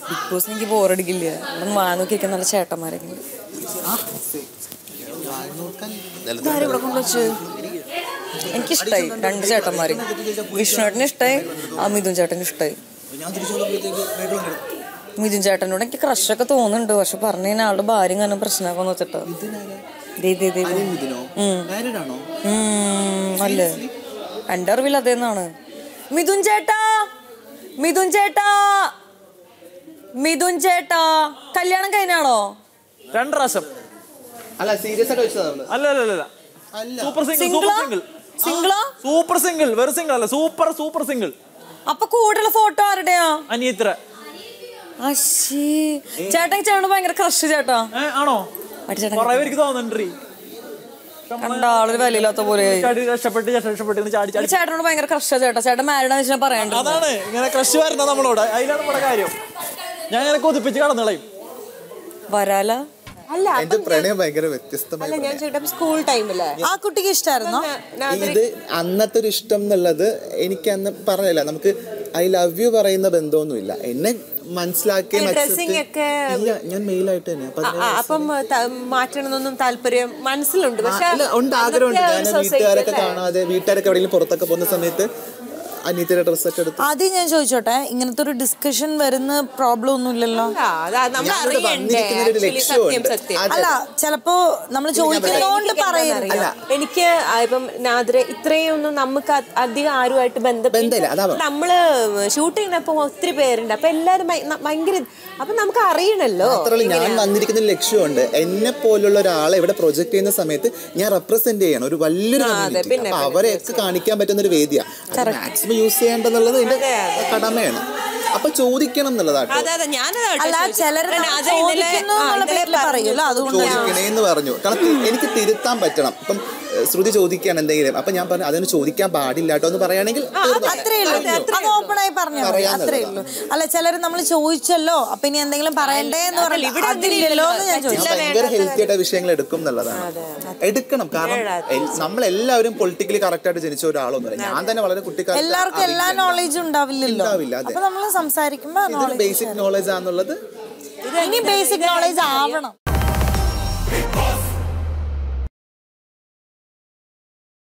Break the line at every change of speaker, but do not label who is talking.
Big boss എനിക്ക് ബോറടിക്കില്ല ഇവിടെ വാ നോക്കിയൊക്കെ നല്ല ചേട്ടന്മാരൊക്കെ ഉണ്ട് ഇതാരും ഇവിടെ കൊണ്ടുവച്ച് എനിക്കിഷ്ടായി രണ്ട് ചേട്ടന്മാരും വിഷ്ണുവേട്ടന് ഇഷ്ടായി ആ മിഥുൻ ചേട്ടന് ഇഷ്ടായി മിഥുൻ ചേട്ടനോട് എനിക്ക് ക്രഷൊക്കെ തോന്നുന്നുണ്ട് പക്ഷെ പറഞ്ഞു കഴിഞ്ഞാൽ ആളുടെ ഭാര്യ കാരണം പ്രശ്നമാക്കാന്ന് വെച്ചിട്ട് ദേ, ദേ, ദേ, ദേ. ഉം. ഉം, അല്ലേ എൻ്റെ അറിവിൽ അതേന്നാണ് മിഥുൻ ചേട്ടാ മിഥുൻ ചേട്ടാ മിഥുൻ ചേട്ടാ കല്യാണം കഴിഞ്ഞാണോ
രണ്ട് പ്രാവശ്യം
അല്ല സീരിയസ് ആയിട്ട് വെച്ചതാ നമ്മള്
അല്ല അല്ല അല്ല സൂപ്പർ സിംഗിൾ സൂപ്പർ
സിംഗിളാ
സിംഗിൾ
സിംഗിളാ
സൂപ്പർ സിംഗിൾ വെറും സിംഗിൾ അല്ല സൂപ്പർ സൂപ്പർ സിംഗിൾ
അപ്പൊ കൂടുതൽ ഫോട്ടോ ആരുടെയാ
അനിയത്ര
അശ്ശീ ചേട്ടൻ ചേട്ടനോട് ഭയങ്കര ക്രഷ് ചേട്ടാ
ഏ ആണോ
മറ്റേ ചേട്ടൻ
കൊറേ പേർക്ക് തോന്നുന്നുണ്ട്
കണ്ട ആളൊരു വിലയില്ലാത്ത പോലെ
ചാടി കഷ്ടപ്പെട്ട് കഷ്ടപ്പെട്ട് ഇങ്ങനെ ചാടി ചാടി
ചേട്ടനോട് ഭയങ്കര ക്രഷാ ചേട്ടാ ചേട്ടൻ മാരീഡാന്ന് വെച്ചാൽ പറയണ്ട
അതാണ് ഇങ്ങനെ ക്രഷ് വരുന്ന നമ്മളോട് അതിലാണ് നമ്മുടെ കാര്യം ഞാൻ ഇങ്ങനെ കൊതിപ്പിച്ച് കടന്നളയും
വരാല
അല്ല
എന്റെ പ്രണയം ഭയങ്കര വ്യത്യസ്തമായി
അല്ല ഞാൻ ചോദിക്കട്ടെ സ്കൂൾ ടൈമില്
ആ കുട്ടിക്ക് ഇഷ്ടായിരുന്നോ
ഇത് അന്നത്തെ ഒരു ഇഷ്ടം എന്നുള്ളത് എനിക്ക് അന്ന് പറഞ്ഞില്ല നമുക്ക് ഐ ലവ് യു പറയുന്ന ബന്ധമൊന്നുമില്ല എന്നെ മനസ്സിലാക്കിയ
dressing ഒക്കെ
ഇല്ല ഞാൻ മെയിലായിട്ട് തന്നെ
ആ, ആ, അപ്പം ത- മാറ്റണമെന്നൊന്നും താല്പര്യം മനസ്സിലുണ്ട് പക്ഷെ
അല്ല, ഉണ്ട് ആഗ്രഹമുണ്ട്
അന്നത്തെ
ഞാൻ
ഒരു society
വീട്ടുകാരൊക്കെ
അല്ലേ?
കാണാതെ വീട്ടുകാരൊക്കെ എവിടെയെങ്കിലും പുറത്തൊക്കെ പോകുന്ന സമയത്ത് അനിയത്തിയുടെ ഡ്രസ്സൊക്കെ എടുത്ത്
ആദ്യം ഞാൻ ചോദിച്ചോട്ടെ ഇങ്ങനത്തെ ഒരു ഡിസ്കഷൻ വരുന്ന പ്രോബ്ലം ഒന്നും ഇല്ലല്ലോ
ആ, അതാ നമ്മൾ
ഞാനിവിടെ
അറിയണ്ടേ
വന്നിരിക്കുന്ന ഒരു
actually സത്യം
ലക്ഷ്യമുണ്ട്
സത്യം
അതെ.
അല്ല ചിലപ്പോ നമ്മൾ ചോദിക്കുന്നോണ്ട് പറയുന്നത്
അറിയാം. എനിക്ക് ആ, ഇപ്പം നാദ്ര ഇത്രയും ഒന്നും നമുക്ക് അ- അധികം ആരുമായിട്ട്
ബന്ധമില്ല, അതാ പറഞ്ഞെ.
നമ്മള് ഷൂട്ട് ചെയ്യുന്നപ്പോ ഒത്തിരി പേരുണ്ട് അപ്പൊ എല്ലാരും ഭയ- ന- ഭയങ്കര അപ്പൊ നമുക്ക് അറിയണല്ലോ
മാത്രമല്ല ഞാൻ വന്നിരിക്കുന്ന ഒരു ലക്ഷ്യമുണ്ട് എന്നെ പോലുള്ള ഒരാളെ ഇവിടെ പ്രൊജക്ട് ചെയ്യുന്ന സമയത്ത് ഞാൻ റെപ്രസെന്റ് ചെയ്യണം ഒരു വലിയൊരു community.
പിന്നെ,
അപ്പൊ അവരെയൊക്കെ കാണിക്കാൻ പറ്റുന്ന ഒരു വേദിയാണ് മാക്സിമം യൂസ് ചെയ്യേണ്ടെന്നുള്ളത് എന്റെ കടമയാണ് അപ്പൊ ചോദിക്കണം എന്നുള്ളതാട്ടോ
അതെ അതെ ഞാനത്
അല്ല ചിലർ ചോദിക്കുന്നു എന്നുള്ള പേരിൽ പറയൂല്ലോ അതുകൊണ്ട്
ചോദിക്കണേന്ന് പറഞ്ഞു കാരണം തി- എനിക്ക് തിരുത്താൻ പറ്റണം ഇപ്പം ഏഹ്, ശ്രുതി ചോദിക്കുകയാണ് എന്തെങ്കിലും അപ്പൊ ഞാൻ പറഞ്ഞു അതിന് ചോദിക്കാൻ പാടില്ല കേട്ടോ എന്ന് പറയുകയാണെങ്കിൽ തീർന്നു.
അത്രേ ഉള്ളൂ അത് ഓപ്പൺ ആയി പറഞ്ഞാൽ മതി
പറയാന്നുള്ളതാ.
അത്രേ ഉള്ളൂ അല്ല ചിലർ നമ്മൾ ചോദിച്ചല്ലോ അപ്പൊ ഇനി എന്തെങ്കിലും പറയണ്ടേ എന്ന് പറഞ്ഞു
ഇവിടെ
അതില്ലല്ലോ എന്ന് ഞാൻ
ഞാൻ
ചോദിച്ചു
ഭയങ്കര ഹെൽത്തി ആയിട്ട് വിഷയങ്ങൾ എടുക്കും എന്നുള്ളതാണ് എടുക്കണം കാരണം എൽ- നമ്മളെല്ലാവരും പൊളിറ്റിക്കലി കറക്റ്റ് ആയിട്ട് ജനിച്ച ഒരാളൊന്നുമില്ല ഞാൻ തന്നെ വളരെ കുട്ടിക്കാലത്ത്
എല്ലാവർക്കും എല്ലാ
അറിയില്ല.
നോളേജും ഉണ്ടാവില്ലല്ലോ
ഉണ്ടാവില്ല, അതെ.
അപ്പൊ നമ്മൾ സംസാരിക്കുമ്പോ
ഇതൊരു ബേസിക് നോളജ് ആണെന്നുള്ളത്
ഇനി ബേസിക് നോളേജ് ആവണം